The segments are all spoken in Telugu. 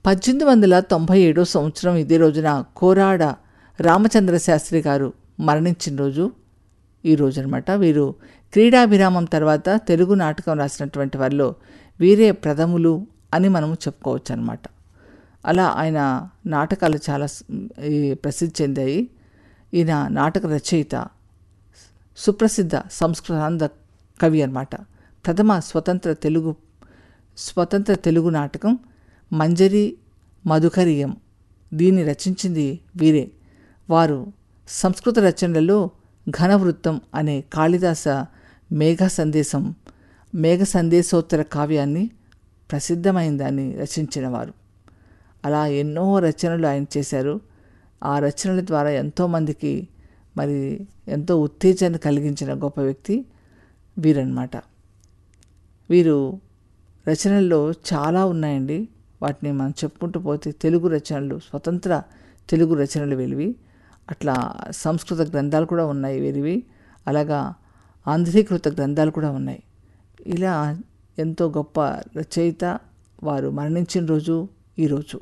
పద్దెనిమిది వందల తొంభై ఏడో సంవత్సరం ఇదే రోజున కోరాడ రామచంద్ర శాస్త్రి గారు మరణించిన రోజు ఈ రోజు అనమాట వీరు క్రీడాభిరామం తర్వాత తెలుగు నాటకం రాసినటువంటి వారిలో వీరే ప్రథములు అని మనము చెప్పుకోవచ్చు అనమాట అలా ఆయన నాటకాలు చాలా స్- ఈ ప్రసిద్ధి చెందాయి ఈయన నాటక రచయిత సుప్రసిద్ధ సంస్కృతాంధ కవి అన్నమాట ప్రథమ స్వతంత్ర తెలుగు స్వతంత్ర తెలుగు నాటకం మంజరి మధుకరియం దీన్ని రచించింది వీరే వారు సంస్కృత రచనలలో ఘనవృత్తం అనే కాళిదాస మేఘ సందేశం మేఘ సందేశోత్తర కావ్యాన్ని ప్రసిద్ధమైందని రచించిన వారు అలా ఎన్నో రచనలు ఆయన చేశారు ఆ రచనల ద్వారా ఎంతోమందికి మరి ఎంతో ఉత్తేజాన్ని కలిగించిన గొప్ప వ్యక్తి వీరన్నమాట వీరు రచనల్లో చాలా ఉన్నాయండి వాటిని మనం చెప్పుకుంటూ పోతే తెలుగు రచనలు స్వతంత్ర తెలుగు రచనలు వీరివి అట్లా సంస్కృత గ్రంథాలు కూడా ఉన్నాయి వీరివి అలాగా ఆంధ్రీకృత గ్రంథాలు కూడా ఉన్నాయి ఇలా ఎంతో గొప్ప రచయిత వారు మరణించిన రోజు ఈరోజు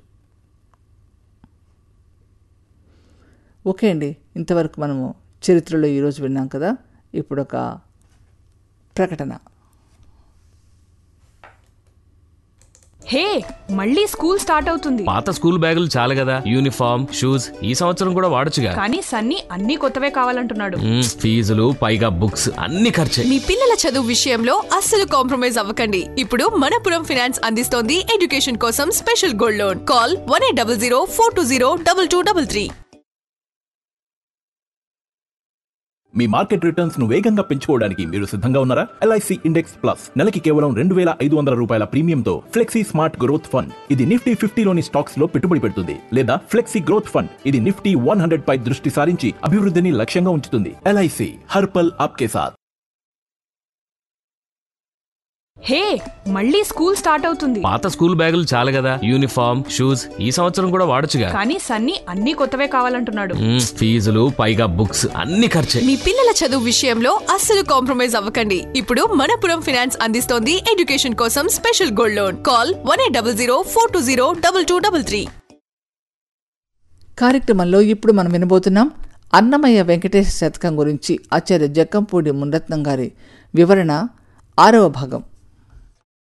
ఓకే అండి ఇంతవరకు మనము చరిత్రలో ఈరోజు విన్నాం కదా ఇప్పుడు ఒక ప్రకటన హే మళ్ళీ స్కూల్ స్టార్ట్ అవుతుంది పాత స్కూల్ బ్యాగులు చాలు కదా యూనిఫామ్ షూస్ ఈ సంవత్సరం కూడా వాడొచ్చుగా కానీ సన్నీ అన్ని కొత్తవే కావాలంటున్నాడు మ్మ్, ఫీజులు పైగా బుక్స్ అన్ని ఖర్చే మీ పిల్లల చదువు విషయంలో అస్సలు కాంప్రమైజ్ అవ్వకండి ఇప్పుడు మనపురం ఫినాన్స్ అందిస్తోంది ఎడ్యుకేషన్ కోసం special gold loan call one eight double zero four two zero double two double three మీ మార్కెట్ రిటర్న్స్ ను వేగంగా పెంచుకోవడానికి మీరు సిద్ధంగా ఉన్నారా ఎల్ఐసి ఇండెక్స్ ప్లస్ నెలకి కేవలం రెండు వేల ఐదు వందల రూపాయల ప్రీమియంతో ఫ్లెక్సీ స్మార్ట్ గ్రోత్ ఫండ్ ఇది నిఫ్టీ ఫిఫ్టీలోని స్టాక్స్ లో పెట్టుబడి పెడుతుంది లేదా ఫ్లెక్సీ గ్రోత్ ఫండ్ ఇది నిఫ్టీ వన్ హండ్రెడ్ పై దృష్టి సారించి అభివృద్ధిని లక్ష్యంగా ఉంచుతుంది ఎల్ఐసి హర్పల్ ఆప్కే సాత్ హే మళ్ళీ స్కూల్ స్టార్ట్ అవుతుంది పాత స్కూల్ బ్యాగులు చాలు కదా యూనిఫామ్ షూస్ ఈ సంవత్సరం కూడా వాడొచ్చుగా కానీ సన్నీ అన్ని కొత్తవే కావాలంటున్నాడు మ్మ్, ఫీజులు పైగా బుక్స్ అన్ని ఖర్చే మీ పిల్లల చదువు విషయంలో అస్సలు కాంప్రమైజ్ అవ్వకండి ఇప్పుడు మనపురం ఫినాన్స్ అందిస్తోంది ఎడ్యుకేషన్ కోసం special gold loan call one eight double zero four two zero double two double three కార్యక్రమంలో ఇప్పుడు మనం వినబోతున్నాం అన్నమయ్య వెంకటేశ్వర శతకం గురించి ఆచార్య జక్కంపూడి మునరత్నం గారి వివరణ ఆరవ భాగం